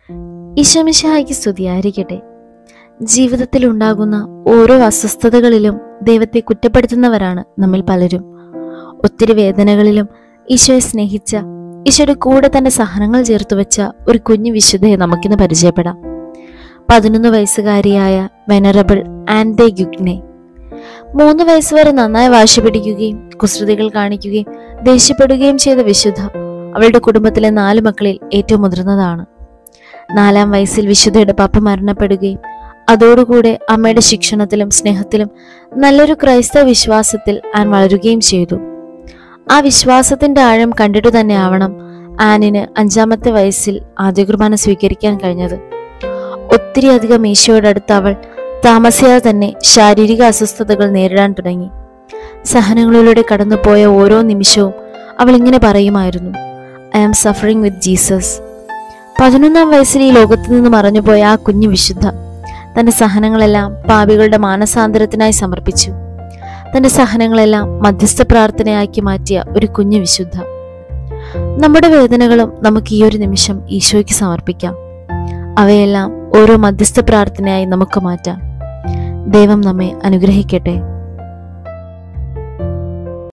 ഈശോമിശിഹായ്ക്ക് സ്തുതിയായിരിക്കട്ടെ ജീവിതത്തിൽ ഉണ്ടാകുന്ന ഓരോ അസ്വസ്ഥതകളിലും ദൈവത്തെ കുറ്റപ്പെടുത്തുന്നവരാണ് നമ്മിൽ പലരും ഒത്തിരി വേദനകളിലും ഈശോയെ സ്നേഹിച്ച ഈശോയുടെ കൂടെ തന്റെ സഹനങ്ങൾ ചേർത്ത് വെച്ച ഒരു കുഞ്ഞു വിശുദ്ധയെ നമുക്കിന്ന് പരിചയപ്പെടാം പതിനൊന്ന് വയസ്സുകാരിയായ വെനറബിൾ ആൻഡെ ഗുഗ്നെ മൂന്ന് വയസ്സുവരെ നന്നായി വാശി പിടിക്കുകയും കുസൃതികൾ കാണിക്കുകയും ദേഷ്യപ്പെടുകയും ചെയ്ത വിശുദ്ധ അവളുടെ കുടുംബത്തിലെ നാല് മക്കളിൽ ഏറ്റവും മുതിർന്നതാണ് നാലാം വയസ്സിൽ വിശുദ്ധയുടെ പപ്പ മരണപ്പെടുകയും അതോടുകൂടെ അമ്മയുടെ ശിക്ഷണത്തിലും സ്നേഹത്തിലും നല്ലൊരു ക്രൈസ്തവ വിശ്വാസത്തിൽ ആൻ വളരുകയും ചെയ്തു ആ വിശ്വാസത്തിന്റെ ആഴം കണ്ടിട്ടു തന്നെ ആവണം ആനിന് അഞ്ചാമത്തെ വയസ്സിൽ ആദ്യ കുർബാന സ്വീകരിക്കാൻ കഴിഞ്ഞത് ഒത്തിരി അധികം ഈശോയോടടുത്ത് അവൾ താമസിയാതെ തന്നെ ശാരീരിക അസ്വസ്ഥതകൾ നേരിടാൻ തുടങ്ങി സഹനങ്ങളിലൂടെ കടന്നുപോയ ഓരോ നിമിഷവും അവൾ ഇങ്ങനെ പറയുമായിരുന്നു I am suffering with Jesus പതിനൊന്നാം വയസ്സിൽ ഈ ലോകത്ത് നിന്ന് മറഞ്ഞുപോയ ആ കുഞ്ഞു വിശുദ്ധ തന്റെ സഹനങ്ങളെല്ലാം പാപികളുടെ മാനസാന്തരത്തിനായി സമർപ്പിച്ചു തന്റെ സഹനങ്ങളെല്ലാം മധ്യസ്ഥ പ്രാർത്ഥനയാക്കി മാറ്റിയ ഒരു കുഞ്ഞു വിശുദ്ധ നമ്മുടെ വേദനകളും നമുക്ക് ഈ ഒരു നിമിഷം ഈശോയ്ക്ക് സമർപ്പിക്കാം അവയെല്ലാം ഓരോ മധ്യസ്ഥ പ്രാർത്ഥനയായി നമുക്ക് മാറ്റാം ദൈവം നമ്മെ അനുഗ്രഹിക്കട്ടെ